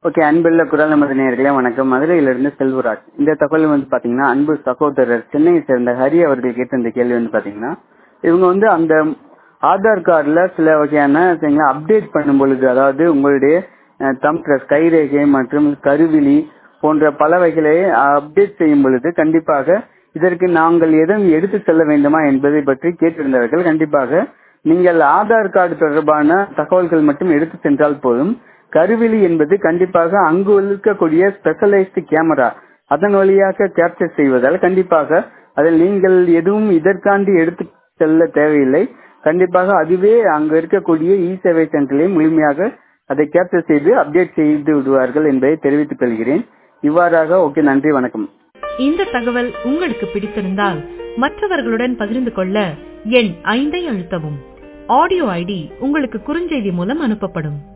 okay அன்புள்ள குரல் நமது நேர்களே வணக்கம் மதுரையிலிருந்து செல்வராஜ் இந்த தகவல் வந்து பாத்தீங்கன்னா அன்பு சகோதரர் சென்னையை சேர்ந்த ஹரி அவர்கள் கேட்ட இந்த கேள்வி வந்து பாத்தீங்கன்னா இவங்க வந்து அந்த ஆதார் கார்டுல சில வகையான அப்டேட் பண்ணும் பொழுது அதாவது உங்களுடைய தம்ப்ரஸ் கைரேகை மற்றும் கருவிழி போன்ற பல வகைகளை அப்டேட் செய்யும் பொழுது கண்டிப்பாக இதற்கு நாங்கள் எதுவும் எடுத்து செல்ல வேண்டுமா என்பதை பற்றி கேட்டிருந்தவர்கள் கண்டிப்பாக நீங்கள் ஆதார் கார்டு தொடர்பான தகவல்கள் மட்டும் எடுத்து சென்றால் போதும் கருவிழி என்பது கண்டிப்பாக அங்கு இருக்கக்கூடிய ஸ்பெஷலைஸ்டு கேமரா அதன் வழியாக கேப்சர் செய்வதால் கண்டிப்பாக அதில் நீங்கள் எதுவும் இதற்காண்டி எடுத்து செல்ல தேவையில்லை கண்டிப்பாக அதுவே அங்கு இருக்கக்கூடிய இ சேவை சென்டரிலே முழுமையாக அதை கேப்சர் செய்து அப்டேட் செய்து விடுவார்கள் என்பதை தெரிவித்துக் கொள்கிறேன் இவ்வாறாக ஓகே நன்றி வணக்கம் இந்த தகவல் உங்களுக்கு பிடித்திருந்தால் மற்றவர்களுடன் பகிர்ந்து கொள்ள எண் ஐந்தை அழுத்தவும் ஆடியோ ஐடி உங்களுக்கு குறுஞ்செய்தி மூலம் அனுப்பப்படும்